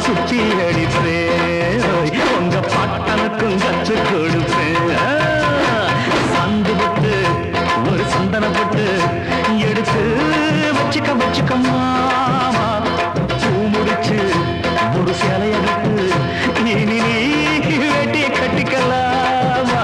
சுத்தி அடிப்பேன் உங்க பாட்டனுக்கும் கத்து கொடுப்பேன் சந்து விட்டு ஒரு சந்தன பட்டு எடுத்து வச்சுக்க வச்சுக்க மாமா பூ முடிச்சு ஒரு சேலைய கட்டு இனி நீ வேட்டிய கட்டிக்கலாமா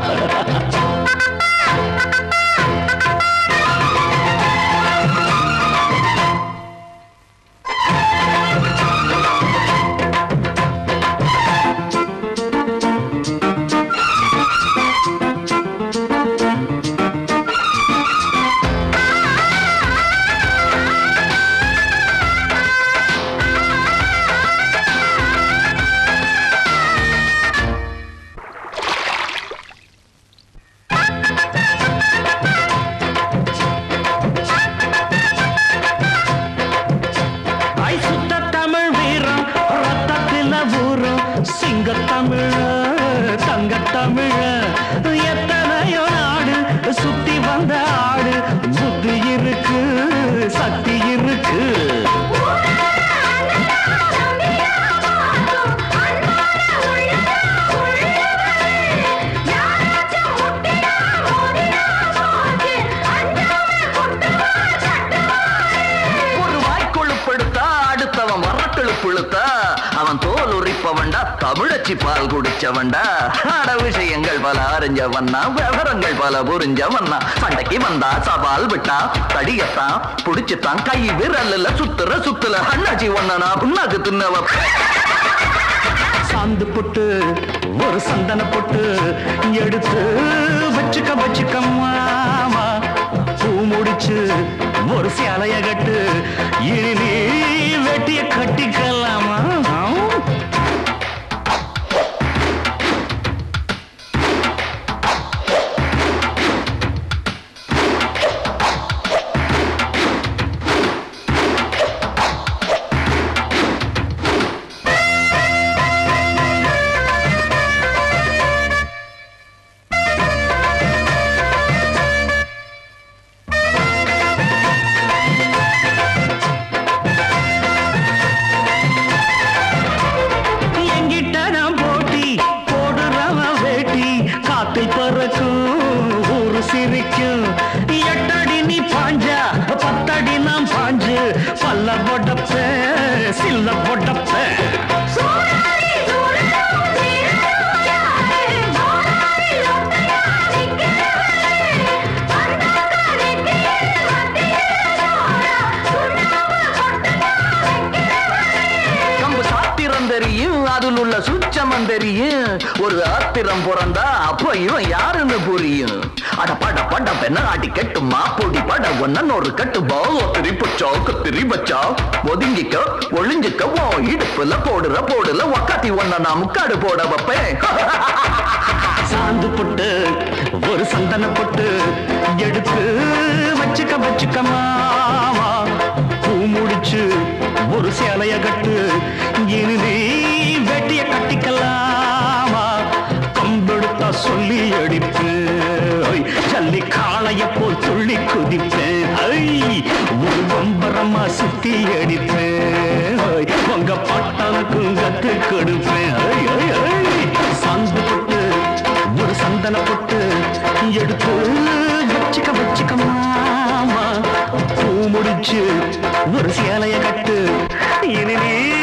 ஐ சுத்த தமிழ் வீரம் ரத்தத்தில ஊரும் சிங்க தமிழ தங்க தமிழ எத்தனையோ நாடு சுத்தி வந்த ஆடு புத்தி இருக்கு சக்தி இருக்கு ஒரு வாய்க்கொழுப்படுத்தா அடுத்தவன் வரக்கெழுப்புழுத்தா அவன் தோல் உரிப்பவன்டா தமிழச்சி பால் குடிச்சவன்டா அட விஷயங்கள் பல அறிஞ்சவன்னா விவரங்கள் பல புரிஞ்சவன்னா சண்டைக்கு வந்தா சவால் விட்டா தடியத்தான் புடிச்சுத்தான் கை விரல்ல சுத்துற சுத்துல அண்ணாச்சி ஒண்ணனா புண்ணாக்கு தின்னவ சாந்து பொட்டு ஒரு சந்தன பொட்டு எடுத்து வச்சுக்க வச்சுக்க மாமா பூ முடிச்சு ஒரு சேலைய கட்டு இனி நீ வெட்டிய கட்டிக்கலாமா எங்கிட்ட நான் போட்டி போடுறவன் வேட்டி காத்தில் பறக்கும் ஊரு சிரிக்கும் எட்டடி நீ பாஞ்சா பத்தடி நான் பாஞ்சு பல்ல பொடப்ப சில்ல பொடப்ப கம்பு சாத்திரம் தெரியும் அதில் உள்ள சூச்சமம் தெரியும் ஒரு ஆத்திரம் பிறந்தா அப்போ இவன் யாருன்னு புரியும் அட பட பட பெண்ண ஆட்டி கெட்டுமா பொடி பட ஒன்னு ஒரு கட்டு பா திரி பச்சா கத்திரி பச்சா ஒதுங்கிக்க ஒளிஞ்சிக்க ஓ இடுப்புல போடுற போடுல ஒக்காத்தி ஒன்ன நான் முக்காடு போட வைப்பேன் சாந்து பொட்டு ஒரு சந்தன பொட்டு எடுத்து வச்சுக்க வச்சுக்க மாமா பூ முடிச்சு ஒரு சேலைய கட்டு இனி நீ வெட்டிய கட்டிக்கலாமா கம்பெடுத்தா சொல்லி அடிப்பேன் ஜல்லி காளைய போல் துள்ளி குதிப்பேன் ஐ, ஒரு பம்பரமா சுத்தி அடிப்பேன் ஐ, உங்க பட்டானுக்கும் கத்து கொடுப்பேன் ஐ, ஐ, ஐ. சாந்து பொட்டு ஒரு சந்தன பொட்டு எடுத்து வச்சுக்க வச்சுக்க மாமா பூ முடிச்சு ஒரு சேலைய கட்டு இனி நீ